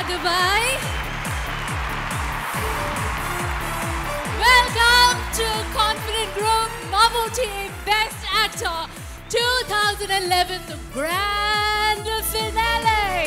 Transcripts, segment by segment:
Dubai. Welcome to Confident Group Mammootty Best Actor 2011 the Grand Finale.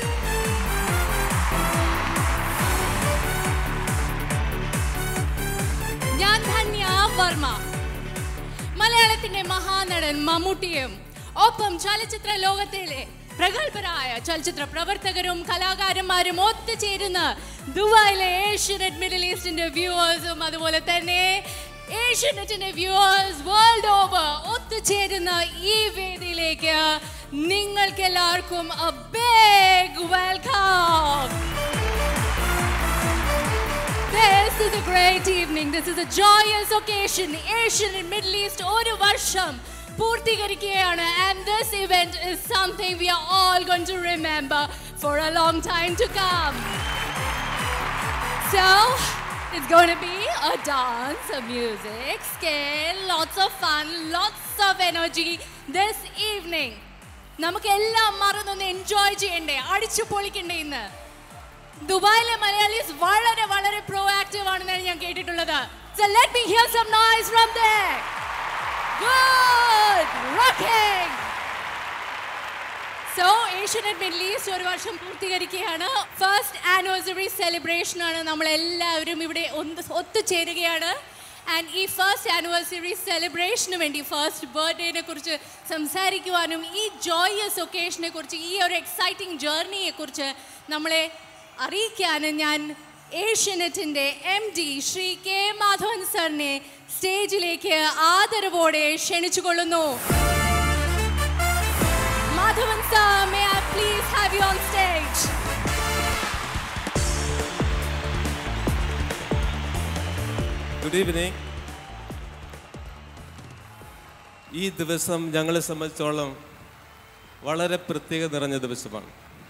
ഞാൻ ധന്യ വർമ്മ മലയാളത്തിന്റെ മഹാനടൻ മമ്മൂട്ടിയും ഒപ്പം ചലച്ചിത്ര ലോകത്തിലെ പ്രഗത്ഭരായ ചലച്ചിത്ര പ്രവർത്തകരും കലാകാരന്മാരും ഒത്തുചേരുന്ന ദുബായിലെ ഏഷ്യനെറ്റ് മിഡിൽ ഈസ്റ്റിന്റെ വ്യൂവേഴ്സും അതുപോലെ തന്നെ ഏഷ്യനെറ്റിന്റെ വ്യൂവേഴ്സ് വേൾഡ് ഓവർ ഒത്തുചേരുന്ന ഈ വേദിയിലേക്ക് നിങ്ങൾക്ക് എല്ലാവർക്കും a big welcome. This is a great evening. This is a joyous occasion. Asian and Middle East ഒരു വർഷം പൂർത്തീകരിക്കുകയാണ് and this event is something we are all going to remember for a long time to come. So, it's going to be a dance, a music, scale, lots of fun, lots of energy this evening. നമുക്ക് എല്ലാം മറന്നൊന്ന് enjoy ചെയ്യണ്ടേ അടിച്ചു പൊളിക്കണ്ടേ ഇന്ന് ദുബായിലെ മലയാളീസ് വളരെ വളരെ pro active ആണെന്നാണ് ഞാൻ കേട്ടിട്ടുള്ളത് So let me hear some noise from there. Good rocking. So Asianet middle east ഒരു വർഷം പൂർത്തീകരിക്കുകയാണ് ഫസ്റ്റ് ആനിവേഴ്സറി സെലിബ്രേഷൻ ആണ് നമ്മൾ എല്ലാവരും ഇവിടെ ഒന്ന് ഒത്തുചേരുകയാണ് ആൻഡ് ഈ ഫസ്റ്റ് ആനിവേഴ്സറി സെലിബ്രേഷന് വേണ്ടി ഫസ്റ്റ് ബർത്ത്ഡേനെ കുറിച്ച് സംസാരിക്കുവാനും ഈ ജോയസ് ഒക്കേഷനെ കുറിച്ച് ഈ ഒരു എക്സൈറ്റിംഗ് ജേർണിയെ കുറിച്ച് നമ്മളെ അറിയിക്കാനും ഞാൻ ഏഷ്യനെറ്റിൻ്റെ M D Shri K Madhavan സാറിനെ സ്റ്റേജിലേക്ക് ആദരവോടെ ക്ഷണിച്ചുകൊള്ളുന്നു Madhavan sir, may I please have you on stage? Good evening ഈ ദിവസം ഞങ്ങളെ സംബന്ധിച്ചോളം വളരെ പ്രത്യേകത നിറഞ്ഞ ദിവസമാണ്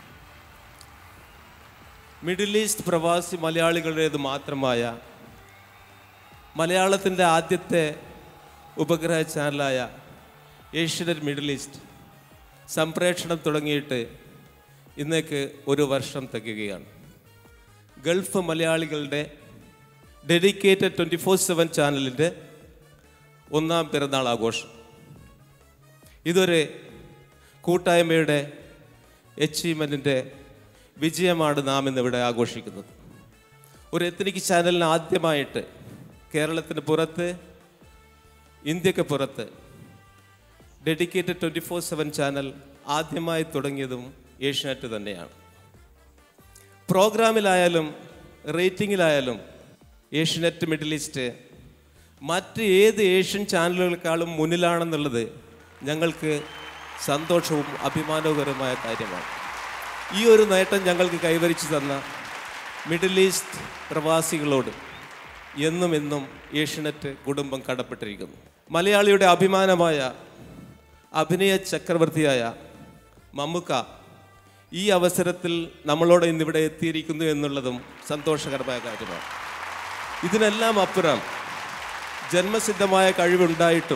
മിഡിൽ ഈസ്റ്റ് പ്രവാസി മലയാളികളുടേത് മാത്രമായ മലയാളത്തിൻ്റെ ആദ്യത്തെ ഉപഗ്രഹ ചാനലായ ഏഷ്യനെറ്റ് മിഡിൽ ഈസ്റ്റ് സംപ്രേഷണം തുടങ്ങിയിട്ട് ഇന്നേക്ക് ഒരു വർഷം തികയുകയാണ് ഗൾഫ് മലയാളികളുടെ ഡെഡിക്കേറ്റഡ് ട്വൻറ്റി ഫോർ സെവൻ ചാനലിൻ്റെ ഒന്നാം പിറന്നാൾ ആഘോഷം ഇതൊരു കൂട്ടായ്മയുടെ അച്ചീവ്മെൻറ്റിൻ്റെ വിജയമാണ് നാം ഇന്നിവിടെ ആഘോഷിക്കുന്നത് ഒരു എത്നിക് ചാനലിന് ആദ്യമായിട്ട് കേരളത്തിന് പുറത്ത് ഇന്ത്യക്ക് പുറത്ത് dedicated twenty four seven channel ആദ്യമായി തുടങ്ങിയതും ഏഷ്യാനെറ്റ് തന്നെയാണ് പ്രോഗ്രാമിലായാലും റേറ്റിങ്ങിലായാലും ഏഷ്യനെറ്റ് മിഡിൽ ഈസ്റ്റ് മറ്റ് ഏത് ഏഷ്യൻ ചാനലുകളെക്കാളും മുന്നിലാണെന്നുള്ളത് ഞങ്ങൾക്ക് സന്തോഷവും അഭിമാനകരമായ കാര്യമാണ് ഈ ഒരു നേട്ടം ഞങ്ങൾക്ക് കൈവരിച്ചു തന്ന മിഡിൽ ഈസ്റ്റ് പ്രവാസികളോട് എന്നും എന്നും ഏഷ്യനെറ്റ് കുടുംബം കടപ്പെട്ടിരിക്കുന്നു മലയാളിയുടെ അഭിമാനമായ അഭിനയ ചക്രവർത്തിയായ മമ്മുക്ക ഈ അവസരത്തിൽ നമ്മളോട് ഇന്നിവിടെ എത്തിയിരിക്കുന്നു എന്നുള്ളതും സന്തോഷകരമായ കാര്യമാണ് ഇതിനെല്ലാം അപ്പുറം ജന്മസിദ്ധമായ കഴിവുണ്ടായിട്ടും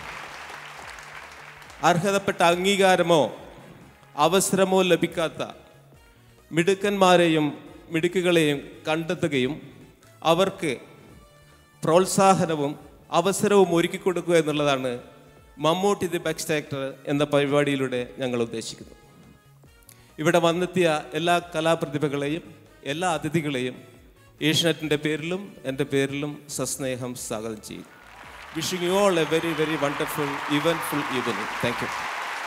അർഹതപ്പെട്ട അംഗീകാരമോ അവസരമോ ലഭിക്കാത്ത മിടുക്കന്മാരെയും മിടുക്കുകളെയും കണ്ടെത്തുകയും അവർക്ക് പ്രോത്സാഹനവും അവസരവും ഒരുക്കി കൊടുക്കുക എന്നുള്ളതാണ് മമ്മൂട്ടി ദി ബെസ്റ്റ് ആക്ടർ എന്ന പരിപാടിയിലൂടെ ഞങ്ങൾ ഉദ്ദേശിക്കുന്നത് ഇവിടെ വന്നെത്തിയ എല്ലാ കലാപ്രതിഭകളെയും എല്ലാ അതിഥികളെയും ഏഷ്യനെറ്റിൻ്റെ പേരിലും എൻ്റെ പേരിലും സസ്നേഹം സ്വാഗതം ചെയ്യും wishing you all a very very wonderful eventful evening thank you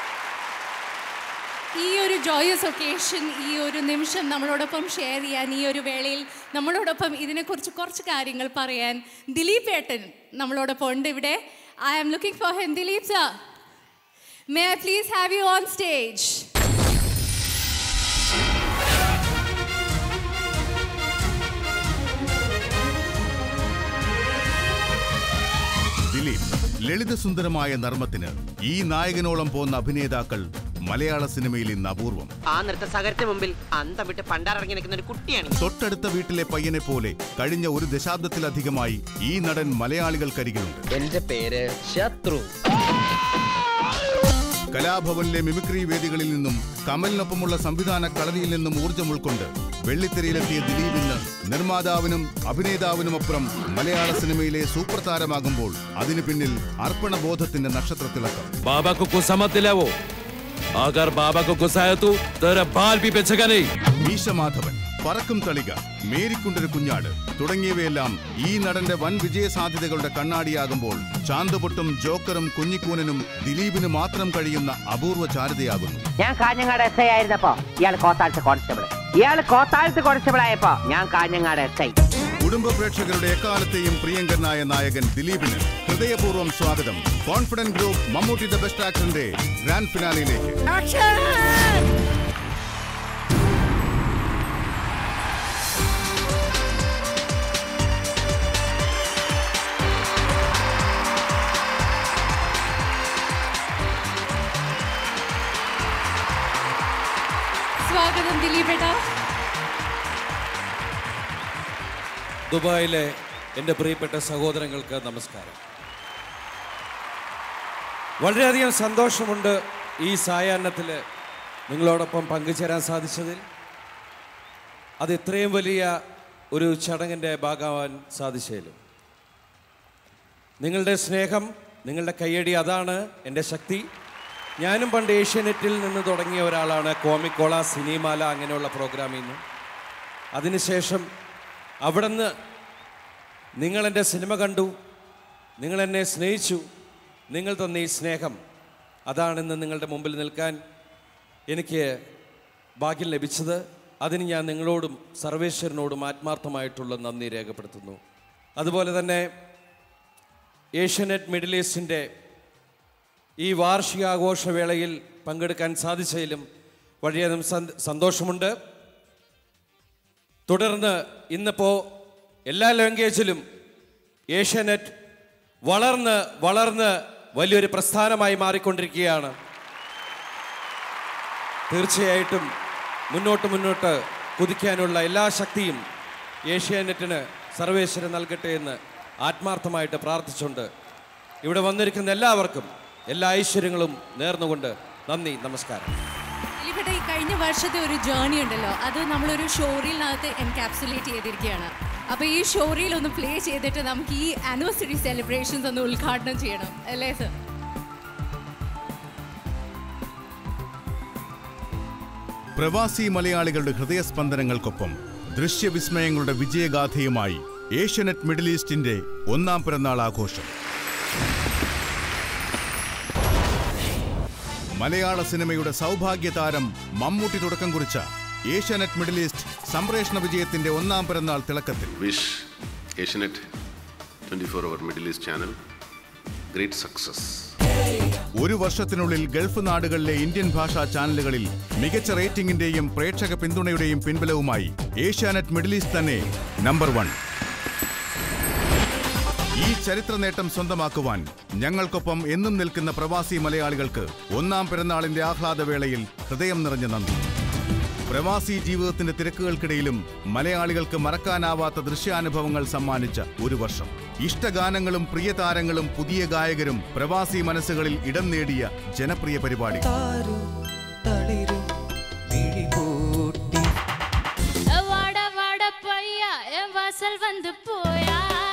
ഈ ഒരു ജോയസ് ഒക്കേഷൻ ഈ ഒരു നിമിഷം നമ്മളോടൊപ്പം ഷെയർ ചെയ്യാൻ ഈ ഒരു വേളയിൽ നമ്മളോടൊപ്പം ഇതിനെക്കുറിച്ച് കുറച്ച് കാര്യങ്ങൾ പറയാൻ ദിലീപ് ഏട്ടൻ നമ്മളോടൊപ്പം ഉണ്ട് ഇവിടെ I am looking for him Dileep sir may I please have you on stage Dileep ലളിതസുന്ദരമായ നർമ്മത്തിന് ഈ നായകനോളം പോന്ന അഭിനേതാക്കൾ മലയാള സിനിമയിൽ ഇന്ന് അപൂർവം ആ നൃത്ത സഹകരണത്തിന് മുമ്പിൽ അന്തം വിട്ട് പണ്ടാറിറങ്ങി നിൽക്കുന്ന ഒരു കുട്ടിയാണ് തൊട്ടടുത്ത വീട്ടിലെ പയ്യനെ പോലെ കഴിഞ്ഞ ഒരു ദശാബ്ദത്തിലധികമായി ഈ നടൻ മലയാളികൾക്കരികിലുണ്ട് എന്റെ പേര് ശത്രു കലാഭവനിലെ മിമിക്രി വേദികളിൽ നിന്നും കമലിനൊപ്പമുള്ള സംവിധാന കളരിയിൽ നിന്നും ഊർജ്ജം ഉൾക്കൊണ്ട് വെള്ളിത്തിരയിലെത്തിയ ദിലീപ് ഇന്ന് നിർമ്മാതാവിനും അഭിനേതാവിനുമപ്പുറം മലയാള സിനിമയിലെ സൂപ്പർ താരമാകുമ്പോൾ അതിനു പിന്നിൽ അർപ്പണബോധത്തിന്റെ നക്ഷത്രത്തിളക്കം बाबा को गुस्सा मत दिलाओ अगर बाबा को गुस्सा है तो तेरा बाल भी बचेगा नहीं മീശമാധവൻ പറക്കും തളിക മേരിക്കുണ്ടൊരു കുഞ്ഞാട് തുടങ്ങിയവയെല്ലാം ഈ നടന്റെ വൻ വിജയ സാധ്യതകളുടെ കണ്ണാടിയാകുമ്പോൾ ചാന്തുപൊട്ടും ജോക്കറും കുഞ്ഞിക്കൂനനും ദിലീപിന് മാത്രം കഴിയുന്ന അപൂർവ ചാരുതയാകുന്നു ഞാൻ കാഞ്ഞങ്ങാട് എസ് ഐ ആയിരുന്നപ്പോ ഇയാൾ കോത്താഴത്ത് കോൺസ്റ്റബിൾ ഇയാൾ കോത്താഴത്ത് കോൺസ്റ്റബിൾ ആയപ്പോ ഞാൻ കാഞ്ഞങ്ങാട് എസ് ഐ കുടുംബ പ്രേക്ഷകരുടെ എക്കാലത്തെയും പ്രിയങ്കരനായ നായകൻ ദിലീപിന് ഹൃദയപൂർവ്വം സ്വാഗതം confident group Mammootty the best ആക്ടറിന്റെ ഗ്രാൻഡ് ഫിനാലിയിലേക്ക് സ്വാഗതം ദിലീപേട്ട ദുബായിലെ എൻ്റെ പ്രിയപ്പെട്ട സഹോദരങ്ങൾക്ക് നമസ്കാരം വളരെയധികം സന്തോഷമുണ്ട് ഈ സായാഹ്നത്തിൽ നിങ്ങളോടൊപ്പം പങ്കുചേരാൻ സാധിച്ചതിൽ അത് ഇത്രയും വലിയ ഒരു ചടങ്ങിൻ്റെ ഭാഗമാവാൻ സാധിച്ചതിലും നിങ്ങളുടെ സ്നേഹം നിങ്ങളുടെ കയ്യടി അതാണ് എൻ്റെ ശക്തി ഞാനും പണ്ട് ഏഷ്യാനെറ്റിൽ നിന്ന് തുടങ്ങിയ ഒരാളാണ് കോമിക്കോള സിനിമാല അങ്ങനെയുള്ള പ്രോഗ്രാമിൽ നിന്ന് അതിനുശേഷം അവിടുന്ന് നിങ്ങളെൻ്റെ സിനിമ കണ്ടു നിങ്ങളെന്നെ സ്നേഹിച്ചു നിങ്ങൾ തന്ന ഈ സ്നേഹം അതാണിന്ന് നിങ്ങളുടെ മുമ്പിൽ നിൽക്കാൻ എനിക്ക് ഭാഗ്യം ലഭിച്ചത് അതിന് ഞാൻ നിങ്ങളോടും സർവേശ്വരനോടും ആത്മാർത്ഥമായിട്ടുള്ള നന്ദി രേഖപ്പെടുത്തുന്നു അതുപോലെ തന്നെ ഏഷ്യാനെറ്റ് മിഡിൽ ഈസ്റ്റിൻ്റെ ഈ വാർഷികാഘോഷവേളയിൽ പങ്കെടുക്കാൻ സാധിച്ചതിലും വളരെയധികം സന്ത- സന്തോഷമുണ്ട് തുടർന്ന് ഇന്നിപ്പോൾ എല്ലാ ലാംഗ്വേജിലും ഏഷ്യാനെറ്റ് വളർന്ന് വളർന്ന് വലിയൊരു പ്രസ്ഥാനമായി മാറിക്കൊണ്ടിരിക്കുകയാണ് തീർച്ചയായിട്ടും മുന്നോട്ട് മുന്നോട്ട് കുതിക്കാനുള്ള എല്ലാ ശക്തിയും ഏഷ്യാനെറ്റിന് സർവേശ്വരൻ നൽകട്ടെ എന്ന് ആത്മാർത്ഥമായിട്ട് പ്രാർത്ഥിച്ചുകൊണ്ട് ഇവിടെ വന്നിരിക്കുന്ന എല്ലാവർക്കും എല്ലാ ഐശ്വര്യങ്ങളും നേർന്നുകൊണ്ട് നന്ദി നമസ്കാരം ദിലീപേട്ട ഈ കഴിഞ്ഞ വർഷത്തെ ഒരു ജേർണി ഉണ്ടല്ലോ അത് നമ്മളൊരു ഷോറിനകത്ത് എൻകാപ്സുലേറ്റ് ചെയ്തിരിക്കുകയാണ് അപ്പോൾ ഈ ഷോറിയിൽ ഒന്ന് പ്ലേ ചെയ്തിട്ട് നമുക്ക് ഈ ആനിവേഴ്സറി സെലിബ്രേഷൻസ് ഒന്ന് ഉദ്ഘാടനം ചെയ്യണം അല്ലേ സർ പ്രവാസി മലയാളികളുടെ ഹൃദയസ്പന്ദനങ്ങൾക്കൊപ്പം ദൃശ്യവിസ്മയങ്ങളുടെ വിജയഗാഥയുമായി ഏഷ്യനെറ്റ് മിഡിൽ ഈസ്റ്റിന്റെ ഒന്നാം പിറന്നാൾ ആഘോഷം മലയാള സിനിമയുടെ സൗഭാഗ്യ താരം മമ്മൂട്ടി തുടക്കം കുറിച്ച ഏഷ്യാനെറ്റ് മിഡിൽ ഈസ്റ്റ് സംപ്രേഷണ വിജയത്തിന്റെ ഒന്നാം പിറന്നാൾ തിളക്കത്തിൽ wish Asianet 24 hour Middle East channel great success. ഒരു വർഷത്തിനുള്ളിൽ ഗൾഫ് നാടുകളിലെ ഇന്ത്യൻ ഭാഷാ ചാനലുകളിൽ മികച്ച റേറ്റിംഗിന്റെയും പ്രേക്ഷക പിന്തുണയുടെയും പിൻബലവുമായി ഏഷ്യാനെറ്റ് മിഡിൽ ഈസ്റ്റ് തന്നെ നമ്പർ വൺ ഈ ചരിത്ര നേട്ടം സ്വന്തമാക്കുവാൻ ഞങ്ങൾക്കൊപ്പം എന്നും നിൽക്കുന്ന പ്രവാസി മലയാളികൾക്ക് ഒന്നാം പിറന്നാളിന്റെ ആഹ്ലാദവേളയിൽ ഹൃദയം നിറഞ്ഞ നന്ദി പ്രവാസി ജീവിതത്തിന്റെ തിരക്കുകൾക്കിടയിലും മലയാളികൾക്ക് മറക്കാനാവാത്ത ദൃശ്യാനുഭവങ്ങൾ സമ്മാനിച്ച ഒരു വർഷം ഇഷ്ടഗാനങ്ങളും പ്രിയ താരങ്ങളും പുതിയ ഗായകരും പ്രവാസി മനസ്സുകളിൽ ഇടം നേടിയ ജനപ്രിയ പരിപാടി താരു തളിരു വിഴിപൂട്ടി வாட வாட பையா என் வாசல் வந்து போயா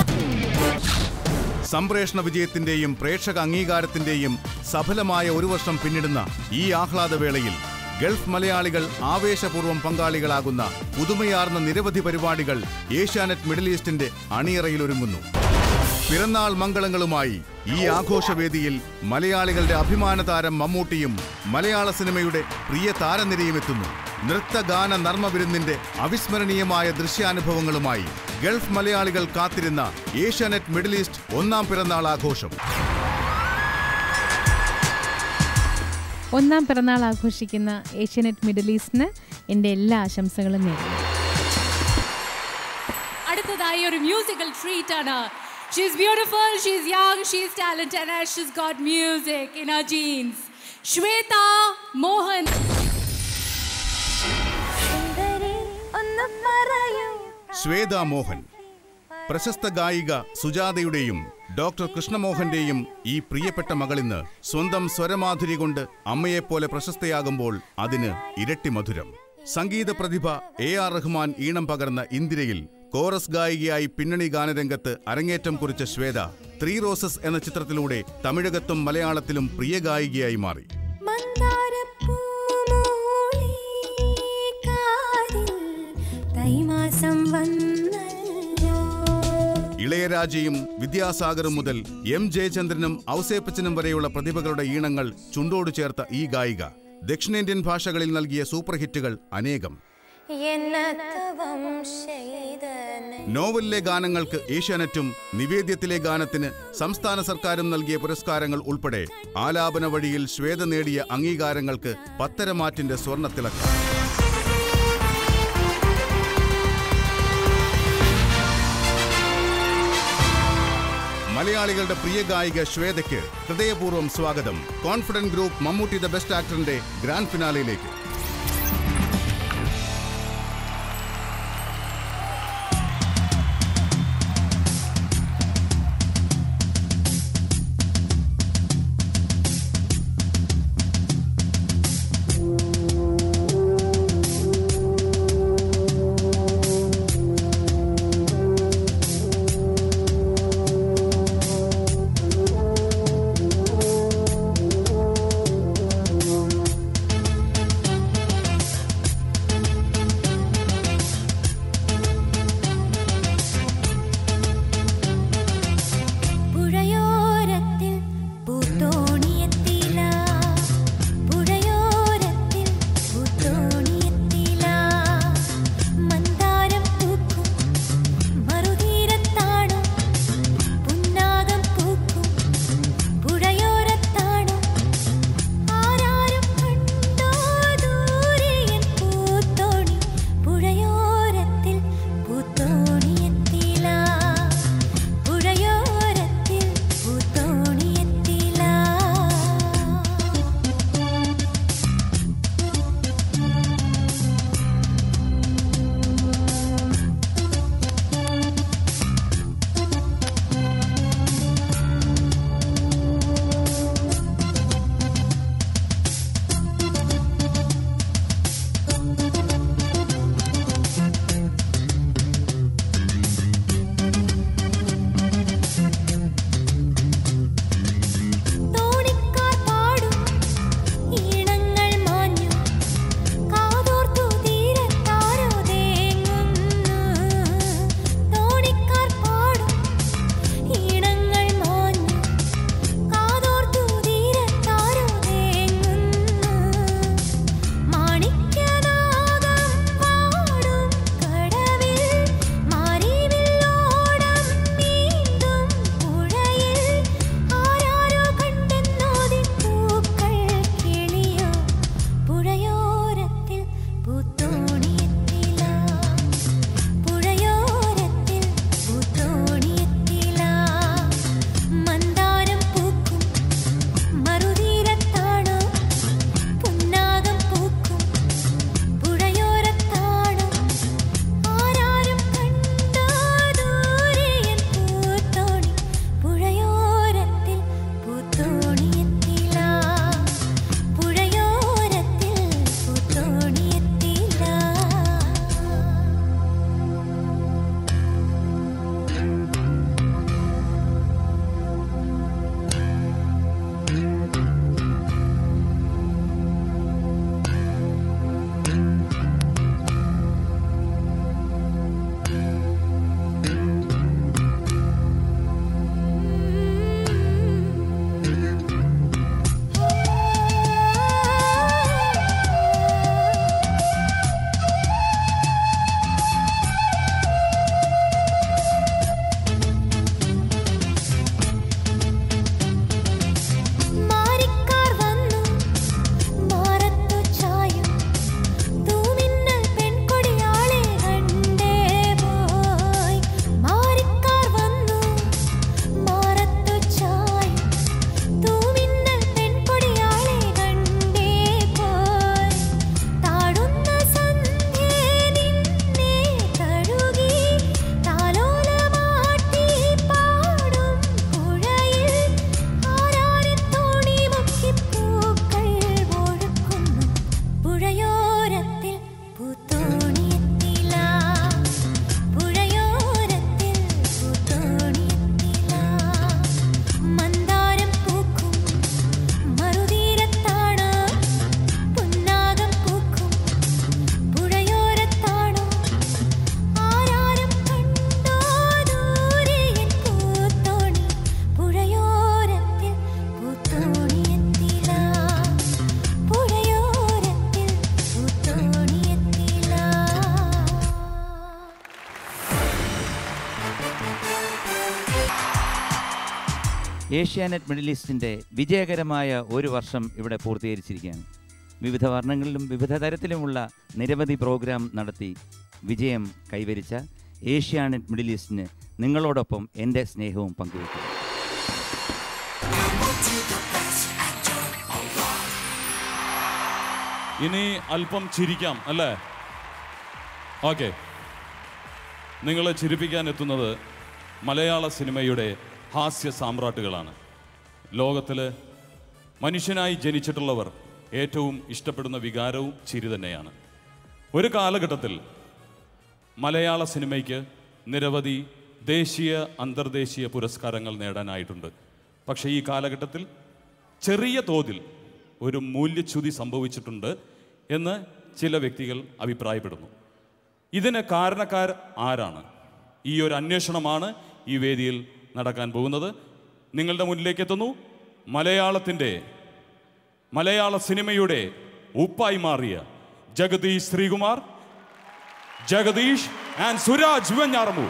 സംപ്രേഷണ വിജയത്തിന്റെയും പ്രേക്ഷക അംഗീകാരത്തിന്റെയും സഫലമായ ഒരു വർഷം പിന്നിടുന്ന ഈ ആഹ്ലാദവേളയിൽ ഗൾഫ് മലയാളികൾ ആവേശപൂർവ്വം പങ്കാളികളാകുന്ന പുതുമയാർന്ന നിരവധി പരിപാടികൾ ഏഷ്യാനെറ്റ് മിഡിൽ ഈസ്റ്റിന്റെ അണിയറയിലൊരുങ്ങുന്നു പിറന്നാൾ മംഗളങ്ങളുമായി ഈ ആഘോഷവേദിയിൽ മലയാളികളുടെ അഭിമാന താരം മമ്മൂട്ടിയും മലയാള സിനിമയുടെ പ്രിയ താരനിരയും എത്തുന്നു നൃത്തഗാന നർമ്മവിരുന്നിന്റെ അവിസ്മരണീയമായ ദൃശ്യാനുഭവങ്ങളുമായി ഗൾഫ് മലയാളികൾ കാത്തിരുന്ന ഏഷ്യാനെറ്റ് മിഡിൽ ഈസ്റ്റ് ഒന്നാം പിറന്നാൾ ആഘോഷം ഒന്നാം പിറന്നാൾ ആഘോഷിക്കുന്ന ഏഷ്യാനെറ്റ് മിഡിൽ ഈസ്റ്റിന് എൻ്റെ എല്ലാ ആശംസകളും നേരുന്നു അടുത്തതായി ഒരു മ്യൂസിക്കൽ ട്രീറ്റ് ആണ് she's beautiful she's young she's talented and she's got music in her genes Shweta Mohan ഒന്ന് പറയൂ ശ്വേത മോഹൻ പ്രശസ്ത ഗായിക സുജാതയുടെയും ഡോക്ടർ കൃഷ്ണമോഹന്റെയും ഈ പ്രിയപ്പെട്ട മകളിന്ന് സ്വന്തം സ്വരമാധുരി കൊണ്ട് അമ്മയെപ്പോലെ പ്രശസ്തയാകുമ്പോൾ അതിന് ഇരട്ടി മധുരം സംഗീത പ്രതിഭ എ ആർ റഹ്മാൻ ഈണം പകർന്ന ഇന്ദിരയിൽ കോറസ് ഗായികയായി പിന്നണി ഗാനരംഗത്ത് അരങ്ങേറ്റം കുറിച്ച ശ്വേത ത്രീ റോസസ് എന്ന ചിത്രത്തിലൂടെ തമിഴകത്തും മലയാളത്തിലും പ്രിയ ഗായികയായി മാറി തൈമാസം വന്നല്ലോ ഇളയരാജയും വിദ്യാസാഗറും മുതൽ എം ജയചന്ദ്രനും ഔസേപ്പച്ചനും വരെയുള്ള പ്രതിഭകളുടെ ഈണങ്ങൾ ചുണ്ടോട് ചേർത്ത ഈ ഗായിക ദക്ഷിണേന്ത്യൻ ഭാഷകളിൽ നൽകിയ സൂപ്പർ ഹിറ്റുകൾ അനേകം എന്നതവം ചെയ്തനെ നോവലിലെ ഗാനങ്ങൾക്ക് ഏഷ്യാനെറ്റും നിവേദ്യത്തിലെ ഗാനത്തിന് സംസ്ഥാന സർക്കാരും നൽകിയ പുരസ്കാരങ്ങൾ ഉൾപ്പെടെ ആലാപന വഴിയിൽ ശ്വേത നേടിയ അംഗീകാരങ്ങൾക്ക് പത്തരമാറ്റിന്റെ സ്വർണ്ണത്തിളക്കം മലയാളികളുടെ പ്രിയ ഗായിക ശ്വേതയ്ക്ക് ഹൃദയപൂർവ്വം സ്വാഗതം confident group Mammootty the best ആക്ടറിന്റെ ഗ്രാൻഡ് ഫിനാലയിലേക്ക് ഏഷ്യാനെറ്റ് മിഡിൽ ഈസ്റ്റിൻ്റെ വിജയകരമായ ഒരു വർഷം ഇവിടെ പൂർത്തീകരിച്ചിരിക്കുകയാണ് വിവിധ വർണ്ണങ്ങളിലും വിവിധ തരത്തിലുമുള്ള നിരവധി പ്രോഗ്രാം നടത്തി വിജയം കൈവരിച്ച ഏഷ്യാനെറ്റ് മിഡിൽ ഈസ്റ്റിന് നിങ്ങളോടൊപ്പം എൻ്റെ സ്നേഹവും പങ്കുവയ്ക്കുന്നു ഇനി അല്പം ചിരിക്കാം അല്ലേ ഓക്കെ നിങ്ങളെ ചിരിപ്പിക്കാൻ എത്തുന്നത് മലയാള സിനിമയുടെ ഹാസ്യ സാമ്രാട്ടുകളാണ് ലോകത്തിൽ മനുഷ്യനായി ജനിച്ചിട്ടുള്ളവർ ഏറ്റവും ഇഷ്ടപ്പെടുന്ന വികാരവും ചിരി തന്നെയാണ് ഒരു കാലഘട്ടത്തിൽ മലയാള സിനിമയ്ക്ക് നിരവധി ദേശീയ അന്തർദേശീയ പുരസ്കാരങ്ങൾ നേടാനായിട്ടുണ്ട് പക്ഷേ ഈ കാലഘട്ടത്തിൽ ചെറിയ തോതിൽ ഒരു മൂല്യച്യുതി സംഭവിച്ചിട്ടുണ്ട് എന്ന് ചില വ്യക്തികൾ അഭിപ്രായപ്പെടുന്നു ഇതിന് കാരണക്കാർ ആരാണ് ഈ ഒരു അന്വേഷണമാണ് ഈ വേദിയിൽ നടക്കാൻ പോകുന്നത് നിങ്ങളുടെ മുന്നിലേക്ക് എത്തുന്നു മലയാളത്തിൻ്റെ മലയാള സിനിമയുടെ ഉപ്പായി മാറിയ Jagadish Sreekumar Jagadish and Suraj Venjaramoodu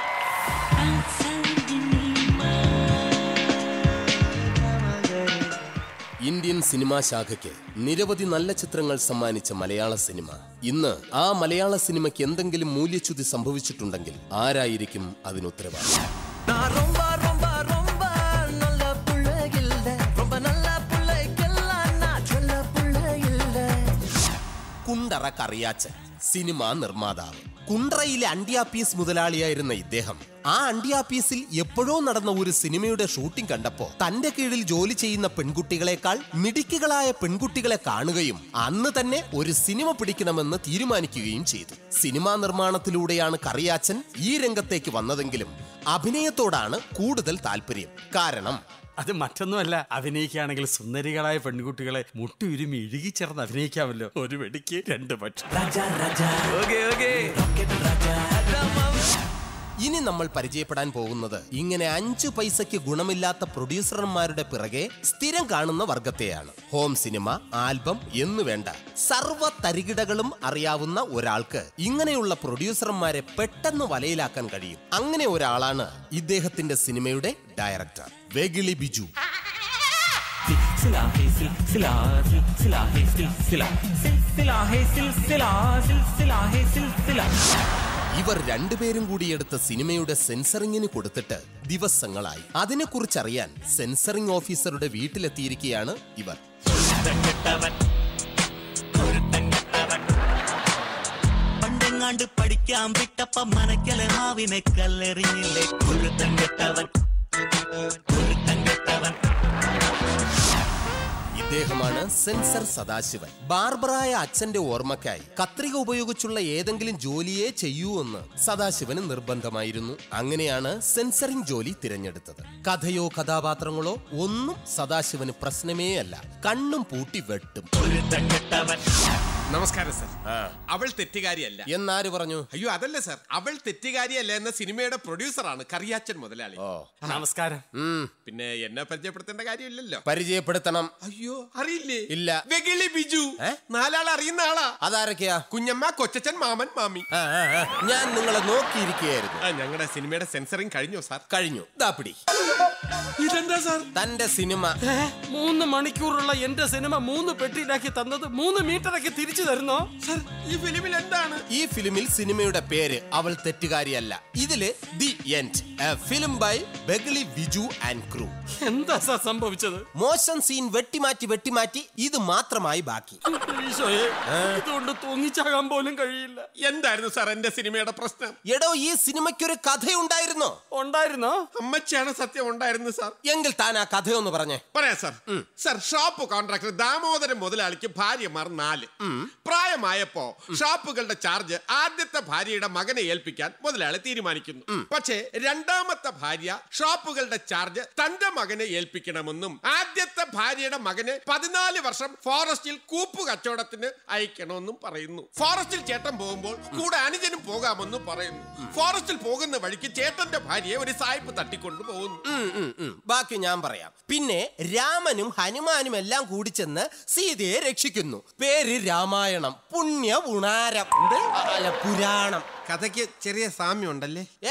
Indian cinema ശാഖയ്ക്ക് നിരവധി നല്ല ചിത്രങ്ങൾ സമ്മാനിച്ച മലയാള സിനിമ ഇന്ന് ആ മലയാള സിനിമയ്ക്ക് എന്തെങ്കിലും മൂല്യച്യുതി സംഭവിച്ചിട്ടുണ്ടെങ്കിൽ ആരായിരിക്കും അതിനുത്തരവാദി நான் ரொம்ப ரொம்ப ரொம்ப நல்ல புள்ள இல்ல ரொம்ப நல்ல பிள்ளைக்கெல்லாம் நான் சொல்ல புள்ள இல்ல കുണ്ടറ കറിയാച്ചൻ സിനിമാ നിർമ്മാതാവ് കുണ്ടറയിലെ അണ്ടിയാപ്പീസ് മുതലാളിയായിരുന്ന ഇദ്ദേഹം ആ അണ്ടിയാപ്പീസിൽ എപ്പോഴോ നടന്ന ഒരു സിനിമയുടെ ഷൂട്ടിംഗ് കണ്ടപ്പോ തന്റെ കീഴിൽ ജോലി ചെയ്യുന്ന പെൺകുട്ടികളെക്കാൾ മിടുക്കികളായ പെൺകുട്ടികളെ കാണുകയും അന്ന് തന്നെ ഒരു സിനിമ പിടിക്കണമെന്ന് തീരുമാനിക്കുകയും ചെയ്തു സിനിമാ നിർമ്മാണത്തിലൂടെയാണ് കറിയാച്ചൻ ഈ രംഗത്തേക്ക് വന്നതെങ്കിലും അഭിനയത്തോടാണ് കൂടുതൽ താല്പര്യം കാരണം അത് മറ്റൊന്നുമല്ല അഭിനയിക്കുകയാണെങ്കിൽ സുന്ദരികളായ പെൺകുട്ടികളെ മുട്ടുരുമി ഇഴുകിച്ചേർന്ന് അഭിനയിക്കാമല്ലോ ഒരു വെടിക്ക് രണ്ട് പക്ഷം ഓക്കേ, ഓക്കേ. ഇനി നമ്മൾ പരിചയപ്പെടാൻ പോകുന്നത് ഇങ്ങനെ അഞ്ചു പൈസയ്ക്ക് ഗുണമില്ലാത്ത പ്രൊഡ്യൂസർമാരുടെ പിറകെ സ്ഥിരം കാണുന്ന വർഗത്തെയാണ് ഹോം സിനിമ ആൽബം എന്നു വേണ്ട സർവ തരികിടകളും അറിയാവുന്ന ഒരാൾക്ക് ഇങ്ങനെയുള്ള പ്രൊഡ്യൂസർമാരെ പെട്ടെന്ന് വലയിലാക്കാൻ കഴിയും അങ്ങനെ ഒരാളാണ് ഇദ്ദേഹത്തിന്റെ സിനിമയുടെ ഡയറക്ടർ വെഗിളി ബിജു ഇവർ രണ്ടുപേരും കൂടി എടുത്ത സിനിമയുടെ സെൻസറിങ്ങിന് കൊടുത്തിട്ട് ദിവസങ്ങളായി അതിനെക്കുറിച്ചറിയാൻ സെൻസറിംഗ് ഓഫീസറുടെ വീട്ടിലെത്തിയിരിക്കുകയാണ് ഇവർ പണ്ടെങ്ങാണ്ട് പഠിക്കാൻ വിട്ടപ്പ മനക്കലെ മാവിനെ കല്ലെറിഞ്ഞില്ലേ കുരുത്തൻ കെട്ടവൻ കുരുത്തൻ കെട്ടവൻ ഇദ്ദേഹമാണ് സെൻസർ സദാശിവൻ ബാർബറായ അച്ഛന്റെ ഓർമ്മക്കായി കത്രിക ഉപയോഗിച്ചുള്ള ഏതെങ്കിലും ജോലിയെ ചെയ്യൂ എന്ന് സദാശിവന് നിർബന്ധമായിരുന്നു അങ്ങനെയാണ് സെൻസറിംഗ് ജോലി തിരഞ്ഞെടുത്തത് കഥയോ കഥാപാത്രങ്ങളോ ഒന്നും സദാശിവന് പ്രശ്നമേ അല്ല കണ്ണും പൂട്ടി വെട്ടും നമസ്കാരം സർ അവൾ തെറ്റുകാരിയല്ല എന്നാര് പറഞ്ഞു അയ്യോ അതല്ല സർ അവൾ തെറ്റുകാരിയല്ല എന്ന സിനിമയുടെ പ്രൊഡ്യൂസറാണ് കറിയാച്ചൻ മുതലാളി നമസ്കാരം പിന്നെ എന്നെ പരിചയപ്പെടുത്തേണ്ട കാര്യമില്ലല്ലോ പരിചയപ്പെടുത്തണം അയ്യോ അറിയില്ലേ ഇല്ല വെകിളി ബിജു നാലാൾ അറിയുന്ന ആളാ അതാരൊക്കെയാ കുഞ്ഞമ്മ കൊച്ചച്ചൻ മാമൻ മാമി ഞാൻ നിങ്ങളെ നോക്കിയിരിക്കുകയായിരുന്നു ഞങ്ങളുടെ സിനിമയുടെ സെൻസറിങ് കഴിഞ്ഞു സാർ കഴിഞ്ഞു ദാപ്പിടി ഇതെന്താ സാർ തന്റെ സിനിമ മൂന്ന് മണിക്കൂറുള്ള എന്റെ സിനിമ മൂന്ന് പെട്ടിയിലാക്കി തന്നത് മൂന്ന് മീറ്ററൊക്കെ തിരിച്ചു തരുന്നോ സർ ഈ ഫിലിമിൽ എന്താണ് ഈ ഫിലിമിൽ സിനിമയുടെ പേര് അവൾ തെറ്റുകാരിയല്ല ഇതില് ദി എൻഡ് ഫിലിം ബൈ ബെഗിളി വിജു ആൻഡ് ക്രൂ എന്താ സാർ സംഭവിച്ചത് മോശം സീൻ വെട്ടിമാറ്റി വെട്ടിമാറ്റി ഇത് മാത്രമായി ബാക്കി ഈശോയെ ഇതുകൊണ്ട് തൂങ്ങിച്ചാകാൻ പോലും കഴിയില്ല എന്തായിരുന്നു സാർ എന്റെ സിനിമയുടെ പ്രശ്നം എടോ ഈ സിനിമയ്ക്കൊരു കഥയുണ്ടായിരുന്നോ ഉണ്ടായിരുന്നോ അമ്മച്ചാണ് സത്യം ഉണ്ടായിരുന്നു സാർ എങ്കിൽ താൻ ആ കഥയൊന്ന് പറഞ്ഞേ പറയാം sir sir shop contractor Damodaran മുതലാളിക്ക് ഭാര്യമാർ നാല് പ്രായമായപ്പോ ഷോപ്പുകളുടെ ചാർജ് ആദ്യത്തെ ഭാര്യയുടെ മകനെ ഏൽപ്പിക്കാൻ മുതലാളി തീരുമാനിക്കുന്നു പക്ഷേ രണ്ടാമത്തെ ഭാര്യ ഷോപ്പുകളുടെ ചാർജ് തന്റെ മകനെ ഏൽപ്പിക്കണമെന്നും ആദ്യത്തെ ഭാര്യയുടെ മകനെ പതിനാല് വർഷം ഫോറസ്റ്റിൽ കൂപ്പ് കച്ചവടത്തിന് അയക്കണമെന്നും പറയുന്നു ഫോറസ്റ്റിൽ ചേട്ടൻ പോകുമ്പോൾ കൂടെ അനുജനും പോകാമെന്നും പറയുന്നു ഫോറസ്റ്റിൽ പോകുന്ന വഴിക്ക് ചേട്ടന്റെ ഭാര്യയെ ഒരു സായിപ്പ് തട്ടിക്കൊണ്ടു പോകുന്നു ഉം, ഉം, ഉം. ബാക്കി ഞാൻ പറയാം പിന്നെ രാമനും ഹനുമാനും എല്ലാം കൂടി ചെന്ന് സീതയെ രക്ഷിക്കുന്നു പേര് രാമായണം പുണ്യ ഗുണാരം എന്ത്? അല്ല പുരാണം കഥയ്ക്ക് ചെറിയ സാമ്യം ഉണ്ടല്ലേ ഏയ്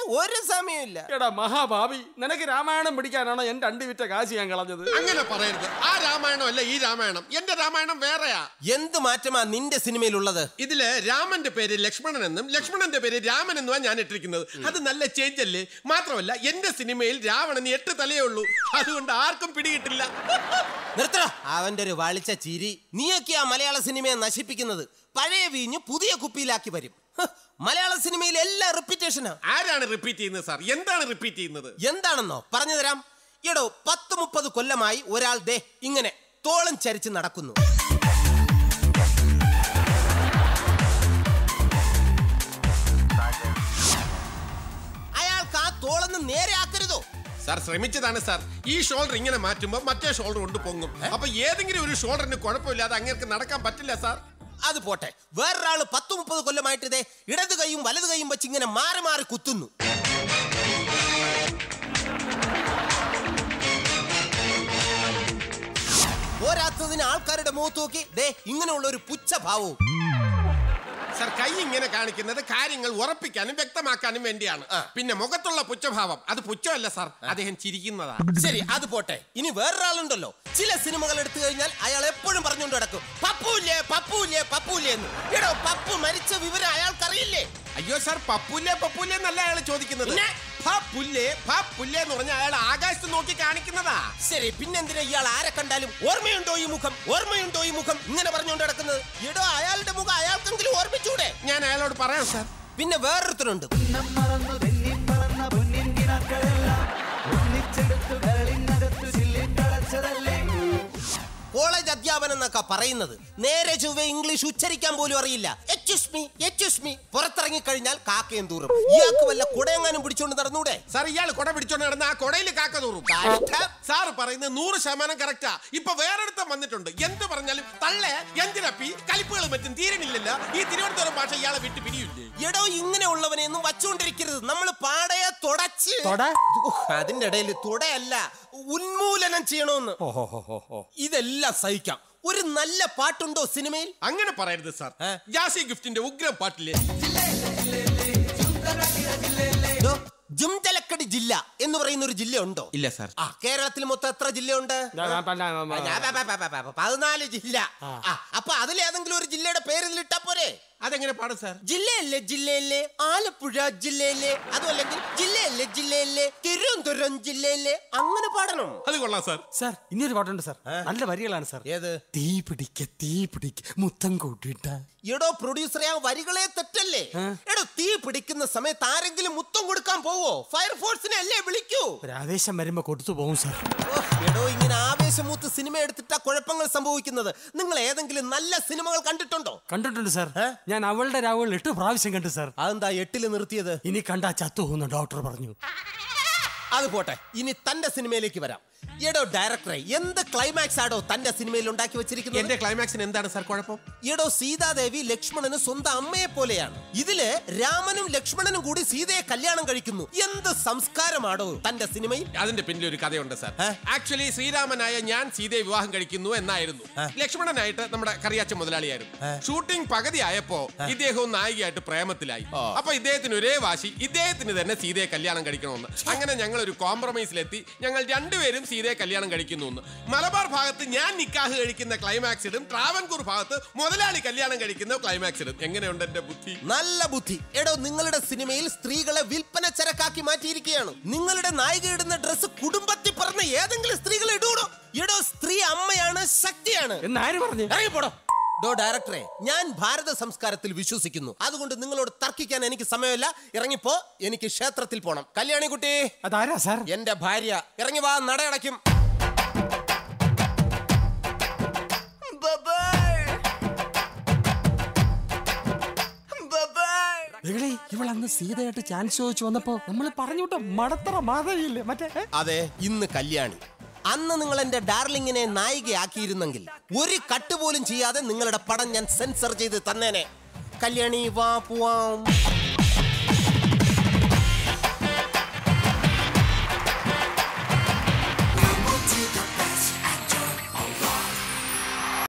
ഒരു സമയമില്ല എടാ മഹാഭാവി നിനക്ക് രാമായണം പിടിക്കാനാണോ എന്റെ അണ്ടി വിറ്റ കാശ് ഞാൻ കളഞ്ഞത് അങ്ങനെ പറയരുത് ആ രാമായണം അല്ല ഈ രാമായണം എന്റെ രാമായണം വേറെയാ എന്ത് മാറ്റമാ നിന്റെ സിനിമയിലുള്ളത് ഇതില് രാമന്റെ പേര് ലക്ഷ്മണൻ എന്നും ലക്ഷ്മണന്റെ പേര് രാമൻ എന്നുമാ ഞാൻ ഇട്ടിരിക്കുന്നത് അത് നല്ല ചേഞ്ച് അല്ലേ മാത്രമല്ല എന്റെ സിനിമയിൽ രാവണന് എട്ട് തലയേ ഉള്ളൂ അതുകൊണ്ട് ആർക്കും പിടികിട്ടില്ല നിർത്തട അവന്റെ ഒരു വളിച്ച ചിരി നീയൊക്കെയാ മലയാള സിനിമയെ നശിപ്പിക്കുന്നത് പഴയ വീഞ്ഞ് പുതിയ കുപ്പിയിലാക്കി വരും ഹ്, മലയാള സിനിമയിൽ എല്ലാം റിപ്പീറ്റേഷനാ ആരാണ് റിപ്പീറ്റ് ചെയ്യുന്നത് സാർ എന്താണ് റിപ്പീറ്റ് ചെയ്യുന്നത് എന്താണെന്നോ പറഞ്ഞു തരാം എടോ പത്ത് മുപ്പത് കൊല്ലമായി ഒരാൾ ദേ ഇങ്ങനെ തോളം ചരിച്ച് നടക്കുന്നു അയാൾക്ക് ആ തോളന്ന് നേരെ ആക്കരുതോ സാർ ശ്രമിച്ചതാണ് സാർ ഈ ഷോൾഡർ ഇങ്ങനെ മാറ്റുമ്പോൾ മറ്റേ ഷോൾഡർ കൊണ്ട് പൊങ്ങും അപ്പൊ ഏതെങ്കിലും ഒരു ഷോൾഡറിന് കുഴപ്പമില്ലാതെ അങ്ങനെ നടക്കാൻ പറ്റില്ല സാർ അത് പോട്ടെ വേറൊരാള് പത്ത് മുപ്പത് കൊല്ലമായിട്ട് ഇതേ ഇടത് കൈയും വലത് കൈയും വെച്ച് ഇങ്ങനെ മാറി മാറി കുത്തുന്നു പോരാത്തതിന് ആൾക്കാരുടെ മുഖത്ത് നോക്കി ദേ ഇങ്ങനെയുള്ള ഒരു പുച്ഛഭാവവും സാർ കൈ ഇങ്ങനെ കാണിക്കുന്നത് കാര്യങ്ങൾ ഉറപ്പിക്കാനും വ്യക്തമാക്കാനും വേണ്ടിയാണ് പിന്നെ മുഖത്തുള്ള പുച്ഛഭാവം അത് പുച്ഛമല്ല സാർ അദ്ദേഹം ചിരിക്കുന്നതാ ശരി അത് പോട്ടെ ഇനി വേറൊരാളുണ്ടല്ലോ ചില സിനിമകൾ എടുത്തു കഴിഞ്ഞാൽ അയാൾ എപ്പോഴും പറഞ്ഞുകൊണ്ട് കിടക്കും പപ്പൂല്ലേ പപ്പൂല്ലേ പപ്പൂല്ലേ എന്ന് എടോ പപ്പു മരിച്ച വിവരം അയാൾക്കറിയില്ലേ അയ്യോ സാർ പപ്പുല്ലേ പപ്പുല്ലേ എന്നല്ല അയാൾ ചോദിക്കുന്നത് പിന്നെ? ഫ പുല്ലേ ഫ പുല്ലേ എന്ന് പറഞ്ഞ അയാൾ ആകാശത്ത് നോക്കി കാണിക്കുന്നതാ ശരി പിന്നെന്തിനാ ഇയാൾ ആരെ കണ്ടാലും ഓർമ്മയുണ്ടോ ഈ മുഖം ഓർമ്മയുണ്ടോ ഈ മുഖം ഇങ്ങനെ പറഞ്ഞുകൊണ്ട് കിടക്കുന്നത് എടോ അയാളുടെ മുഖം അയാൾക്കെങ്കിലും ഓർമ്മിച്ചൂടെ ഞാൻ അയാളോട് പറയാം സാർ പിന്നെ വേറൊരുത്തരുണ്ട് കോളേജ് അധ്യാപനം എന്നൊക്കെ പറയുന്നത് നേരെ ചൊവ്വെ ഇംഗ്ലീഷ് ഉച്ചരിക്കാൻ പോലും അറിയില്ല എച്ചുസ് മീ എച്ചുസ് മീ പുറത്തിറങ്ങി കഴിഞ്ഞാൽ കാക്കയും തൂറും ഇയാൾക്ക് വല്ല കുടയെങ്ങാനും പിടിച്ചോണ്ട് നടന്നൂടെ സാർ ഇയാൾ കുട പിടിച്ചോണ്ട് നടന്ന ആ കുടയിൽ കാക്ക തൂറും സാർ പറയുന്നത് നൂറ് ശതമാനം കറക്റ്റാ ഇപ്പൊ വേറെടുത്തും വന്നിട്ടുണ്ട് എന്ത് പറഞ്ഞാലും തള്ളേ എന്തിനപ്പി കലിപ്പുകൾ മറ്റും തീരണില്ലല്ല ഈ തിരുവനന്തപുരം ഭാഷ ഇയാളെ വിട്ട് പിരിയില്ലേ എടോ ഇങ്ങനെ ഉള്ളവനെ ഒന്നും വച്ചുകൊണ്ടിരിക്കരുത് നമ്മൾ പാടയെ തുടച്ച് തൊട? ഉഹ്, അതിന്റെ ഇടയിൽ തുടയല്ല ഉന്മൂലനം ചെയ്യണമെന്ന് ഇതെല്ലാം സഹിക്കാം ഒരു നല്ല പാട്ടുണ്ടോ സിനിമയിൽ അങ്ങനെ പറയരുത് സാർ ജാസി ഗിഫ്റ്റിന്റെ ഉഗ്രം പാട്ടില്ലേ ദോ, ജുംജലക്കടി ജില്ല എന്ന് പറയുന്ന ഒരു ജില്ല ഉണ്ടോ ഇല്ല സാർ ആ കേരളത്തിൽ മൊത്തം എത്ര ജില്ലയുണ്ട് ആ, ഞാൻ പ- പ- പ- പ- പ- പതിനാല് ജില്ല ആ, അപ്പൊ അതിലേതെങ്കിലും ഒരു ജില്ലയുടെ പേര് ഇതിലിട്ടാ പോരെ അതെങ്ങനെ പാടും സാർ ജില്ലയല്ലേ ജില്ലയിലെ ആലപ്പുഴ ജില്ലയിലെ അതും അല്ലെങ്കിൽ ജില്ലയല്ലേ ജില്ലയിലെ തിരുവനന്തപുരം ജില്ലയിലെ അങ്ങനെ പാടണം അത് കൊള്ളാം സാർ സാർ ഇനിയൊരു പാട്ടുണ്ട് സാർ നല്ല വരികളാണ് സാർ ഏത് തീ പിടിക്ക തീ പിടിക്ക മുത്തം കൂട്ടിട്ട എടോ പ്രൊഡ്യൂസറെ ആ വരികളെ തെറ്റല്ലേ എടോ തീ പിടിക്കുന്ന സമയത്ത് ആരെങ്കിലും മുത്തം കൊടുക്കാൻ പോവോ ഫയർഫോഴ്സിനെ അല്ലേ വിളിക്കൂ ഒരു ആവേശം വരുമ്പോ കൊടുത്തു പോകും സാർ ഓ, എടോ ഇങ്ങനെ ആവേശമൂത്ത് സിനിമ എടുത്തിട്ടാ കുഴപ്പങ്ങൾ സംഭവിക്കുന്നത് നിങ്ങൾ ഏതെങ്കിലും നല്ല സിനിമകൾ കണ്ടിട്ടുണ്ടോ കണ്ടിട്ടുണ്ട് സാർ ഞാൻ അവളുടെ രാവുകൾ എട്ട് പ്രാവശ്യം കണ്ടു സാർ അതെന്താ എട്ടില് നിർത്തിയത് ഇനി കണ്ടാ ചത്തു പോകുന്നു ഡോക്ടർ പറഞ്ഞു അത് പോട്ടെ ഇനി തന്റെ സിനിമയിലേക്ക് വരാം എടോ ഡയറക്ടറെ എന്ത് ക്ലൈമാക്സ് ആടോ തന്റെ സിനിമയിൽ ഉണ്ടാക്കി വെച്ചിരിക്കുന്നത് എന്റെ ക്ലൈമാക്സിന് എന്താണ് സാർ കുഴപ്പം എടോ സീതാദേവി ലക്ഷ്മണന് സ്വന്തം അമ്മയെ പോലെയാണ് ഇതില് രാമനും ലക്ഷ്മണനും കൂടി സീതയെ കല്യാണം കഴിക്കുന്നു എന്ത് സംസ്കാരമാടോ തന്റെ സിനിമയിൽ അതിന്റെ പിന്നിൽ ഒരു കഥയുണ്ട് സാർ ആക്ച്വലി ശ്രീരാമനായ ഞാൻ സീതയെ വിവാഹം കഴിക്കുന്നു എന്നായിരുന്നു ലക്ഷ്മണനായിട്ട് നമ്മുടെ കറിയാച്ച മുതലാളിയായിരുന്നു ഷൂട്ടിംഗ് പകുതി ആയപ്പോ ഇദ്ദേഹവും നായികയായിട്ട് പ്രേമത്തിലായി അപ്പൊ ഇദ്ദേഹത്തിന് ഒരേ വാശി ഇദ്ദേഹത്തിന് തന്നെ സീതയെ കല്യാണം കഴിക്കണമെന്ന് അങ്ങനെ ഞങ്ങൾ ഒരു കോംപ്രമൈസിലെത്തി ഞങ്ങൾ രണ്ടുപേരും സീതയെ കല്യാണം കഴിക്കുന്നു എന്ന് മലബാർ ഭാഗത്ത് ഞാൻ നിക്കാഹ് കഴിക്കുന്ന ക്ലൈമാക്സ് ഇടും ട്രാവൻകൂർ ഭാഗത്ത് മുതലാളി കല്യാണം കഴിക്കുന്ന ക്ലൈമാക്സ് ഇടും എങ്ങനെയുണ്ട് എന്റെ ബുദ്ധി നല്ല ബുദ്ധി എടോ നിങ്ങളുടെ സിനിമയിൽ സ്ത്രീകളെ വിൽപ്പന ചരക്കാക്കി മാറ്റിയിരിക്കുകയാണ് നിങ്ങളുടെ നായിക ഇടുന്ന ഡ്രസ്സ് കുടുംബത്തിൽ പറഞ്ഞ ഏതെങ്കിലും സ്ത്രീകൾ ഇടൂടോ എടോ സ്ത്രീ അമ്മയാണ് ശക്തിയാണ് എന്ന് ആര് പറഞ്ഞു ഇറങ്ങിപ്പോടോ ഡോ ഡയറക്ടറെ ഞാൻ ഭാരത സംസ്കാരത്തിൽ വിശ്വസിക്കുന്നു അതുകൊണ്ട് നിങ്ങളോട് തർക്കിക്കാൻ എനിക്ക് സമയമില്ല ഇറങ്ങിപ്പോ എനിക്ക് ക്ഷേത്രത്തിൽ പോണം കല്യാണി കുട്ടി അതാരാ സാർ എന്റെ ഭാര്യ ഇറങ്ങി വാ നടയടയ്ക്കും ഇവളെ ഇവളന്ന് സീതയായിട്ട് ചാൻസ് ചോദിച്ചു വന്നപ്പോ നമ്മൾ പറഞ്ഞു വിട്ട മടത്തറ മാധവിയില്ലേ മറ്റേ ഏ? അതെ ഇന്ന് കല്യാണി അന്ന് നിങ്ങൾ എന്റെ ഡാർലിങ്ങിനെ നായികയാക്കിയിരുന്നെങ്കിൽ ഒരു കട്ട് പോലും ചെയ്യാതെ നിങ്ങളുടെ പടം ഞാൻ സെൻസർ ചെയ്ത് തന്നേനെ കല്യാണി വാ പോവാം